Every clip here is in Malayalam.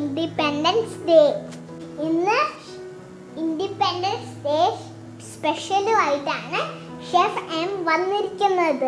ഇൻഡിപെൻഡൻസ് ഡേ ഇന്ന് ഇൻഡിപെൻഡൻസ് ഡേ സ്പെഷ്യലുമായിട്ടാണ് ഷെഫ് എം വന്നിരിക്കുന്നത്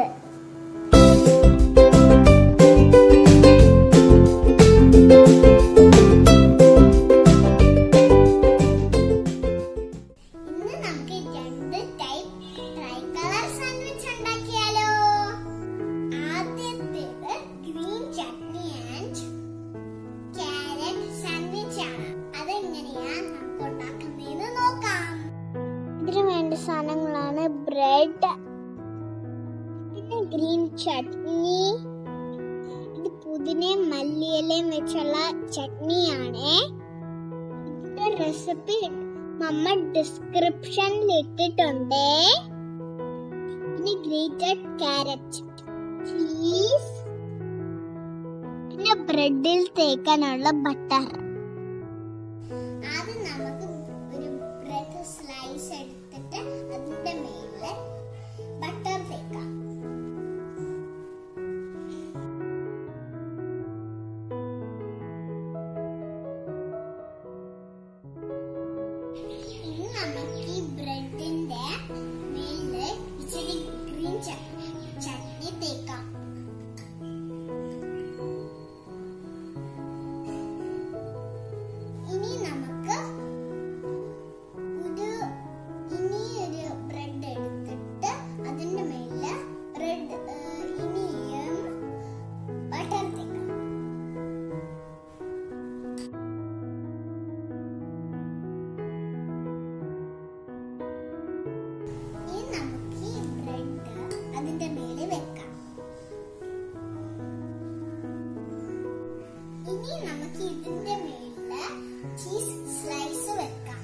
ഇന്ന് നമുക്ക് രണ്ട് ടൈപ്പ് ട്രൈ കളർ സാൻഡ്വിച്ച് ഉണ്ടാക്കിയാലോ ആദ്യത്തേത് green chutney and carrot sandwich ആണ് അതെങ്ങനെയാ നമുക്ക് ഉണ്ടാക്കുന്നതെന്ന് നോക്കാം ഇതിന് വേണ്ട സാധനങ്ങളാണ് ബ്രെഡ് പിന്നെ ഗ്രീൻ ചട്നി ഇത് പുതിനയും മല്ലിയിലയും വെച്ചുള്ള ചട്നിയാണ് ഇതിന്റെ റെസിപ്പി നമ്മ ഡിസ്ക്രിപ്ഷനിൽ ഇട്ടിട്ടുണ്ട് പിന്നെ ഗ്രേറ്റഡ് ക്യാരറ്റ് ചീസ് പിന്നെ ബ്രെഡിൽ തേക്കാനുള്ള ബട്ടർ ആദ്യം നമുക്ക് ഒരു ബ്രെഡ് സ്ലൈസ് എടുത്തിട്ട് അതിന്റെ മേലെ ബട്ടർ തേക്കാം ഇനി നമുക്ക് ഈ ബ്രെഡിന്റെ മേലെ ഇച്ചിരി ഗ്രീൻ ചട്നി തേക്കാം ഇനി നമുക്ക് ഒരു ഇനി ഒരു ബ്രെഡ് എടുത്തിട്ട് അതിന്റെ മേലെ ബ്രെഡ് ഇനിയും ബട്ടർ തേക്കാം ഇനി നമുക്ക് ഈ ബ്രെഡ് അതിന്റെ മേലെ വെക്കാം ഇനി നമുക്ക് ഇതിന്റെ മേലെ ചീസ് സ്ലൈസ് വെക്കാം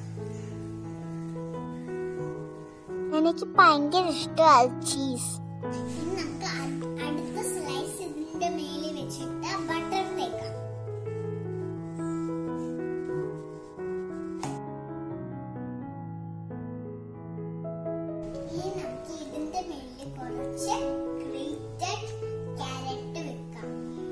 എനിക്ക് ഭയങ്കര ഇഷ്ടമാണ് ചീസ് ഇനി നമുക്ക് അ- അടുത്ത സ്ലൈസ് ഇതിന്റെ മേലെ വെച്ചിട്ട് ബട്ടർ തേക്കാം ഇനി നമുക്ക് ഇതിന്റെ മേലിൽ കുറച്ച് ഗ്രേറ്റഡ് ക്യാരറ്റ് വെക്കാം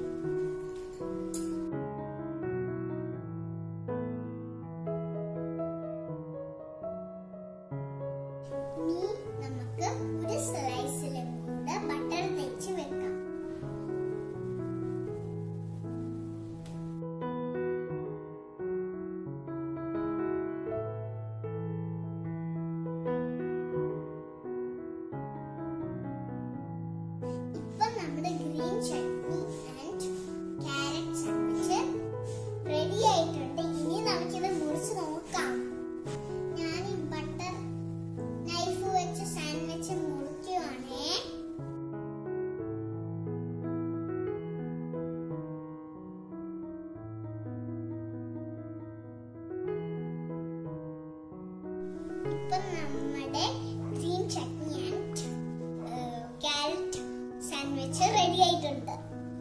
ഇനി നമുക്ക് ഒരു സ്ലൈസിലും കൂടെ ബട്ടർ തേച്ച് വെക്കാം ഇപ്പൊ നമ്മുടെ green chutney and carrot sandwich ready ആയിട്ടുണ്ട് ഇനി നമുക്കിത് മുറിച്ച് നോക്കാം ഞാൻ ഈ ബട്ടർ നൈഫ് വെച്ച് സാൻഡ്വിച്ച് മുറിക്കുവാണേ ഇപ്പൊ നമ്മുടെ green chutney and carrot sandwich ready ആയിട്ടുണ്ട്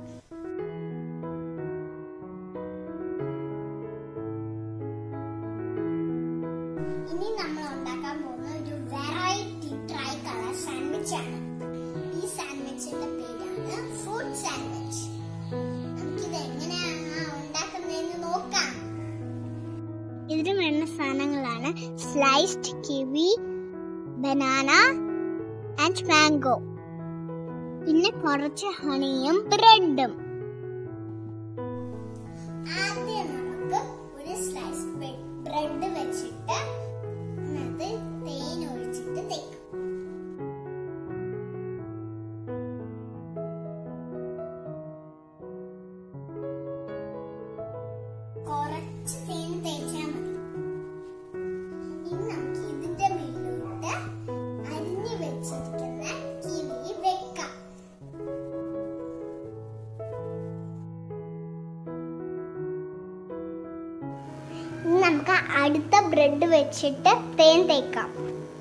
ഇനി നമ്മൾ ഉണ്ടാക്കാൻ പോകുന്ന ഒരു വെറൈറ്റി ട്രൈ കളർ സാൻഡ്വിച്ച് ആണ് ഈ സാൻഡ്വിച്ചിന്റെ പേരാണ് ഫ്രൂട്ട് സാൻഡ്വിച്ച് നമുക്കിത് എങ്ങനെയാണ് ഉണ്ടാക്കുന്നതെന്ന് നോക്കാം ഇതിന് വേണ്ട സാധനങ്ങളാണ് sliced kiwi banana and mango പിന്നെ കുറച്ച് ഹണിയും ബ്രെഡും ആദ്യം നമുക്ക് ഒരു സ്ലൈസ് ബ്രെഡ് വെച്ചിട്ട് അത് തേൻ ഒഴിച്ചിട്ട് തേക്കാം കുറച്ച് തേൻ തേച്ചാൽ മതി ഇനി നമുക്ക് ഇതിന്റെ മേലോട്ട് അരിഞ്ഞു വെച്ചിരിക്കുന്ന കിവി വെക്കാം ഇനി നമുക്ക് അടുത്ത ബ്രെഡ് വെച്ചിട്ട് തേൻ തേക്കാം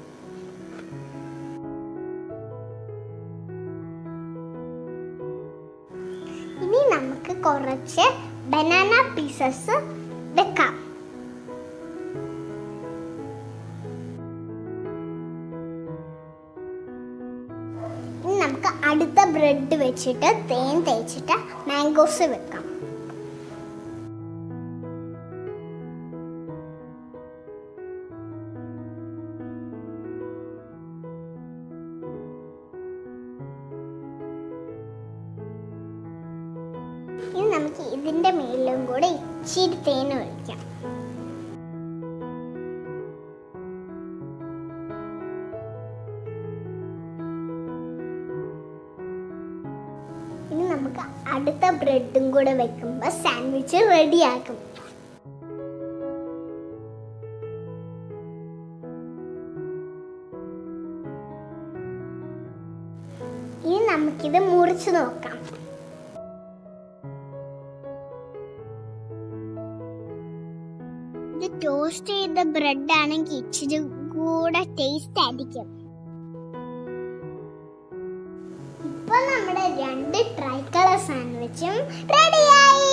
ഇനി നമുക്ക് കുറച്ച് ബനാന പീസസ് വെക്കാം ഇനി നമുക്ക് അടുത്ത ബ്രെഡ് വെച്ചിട്ട് തേൻ തേച്ചിട്ട് മാംഗോസ് വെക്കാം ഇതിന്റെ മേലിലും കൂടെ ഇച്ചിരി തേൻ ഒഴിക്കാം ഇനി നമുക്ക് അടുത്ത ബ്രെഡും കൂടെ വെക്കുമ്പോൾ സാൻഡ്വിച്ച് റെഡിയാക്കും ഇനി നമുക്കിത് മുറിച്ച് നോക്കാം ഇത് ടോസ്റ്റ് ചെയ്ത ബ്രെഡ് ആണെങ്കിൽ ഇച്ചിരി കൂടെ ടേസ്റ്റ് ആയിരിക്കും ഇപ്പൊ നമ്മുടെ രണ്ട് ട്രൈ കളർ സാൻഡ്വിച്ചും റെഡിയായി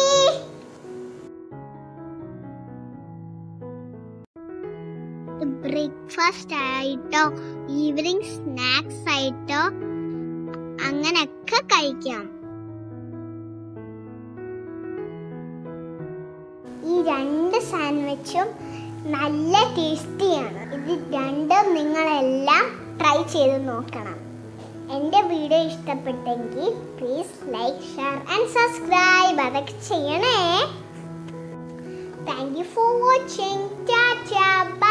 ബ്രേക്ക്ഫാസ്റ്റ് ആയിട്ടോ ഈവനിങ് സ്നാക്സ് ആയിട്ടോ അങ്ങനെയൊക്കെ കഴിക്കാം ഈ രണ്ട് സാൻഡ്വിച്ചും നല്ല ടേസ്റ്റിയാണ് ഇത് രണ്ടും നിങ്ങളെല്ലാം ട്രൈ ചെയ്ത് നോക്കണം എൻ്റെ വീഡിയോ ഇഷ്ടപ്പെട്ടെങ്കിൽ please like share and subscribe അതൊക്കെ ചെയ്യണേ thank you for watching Tata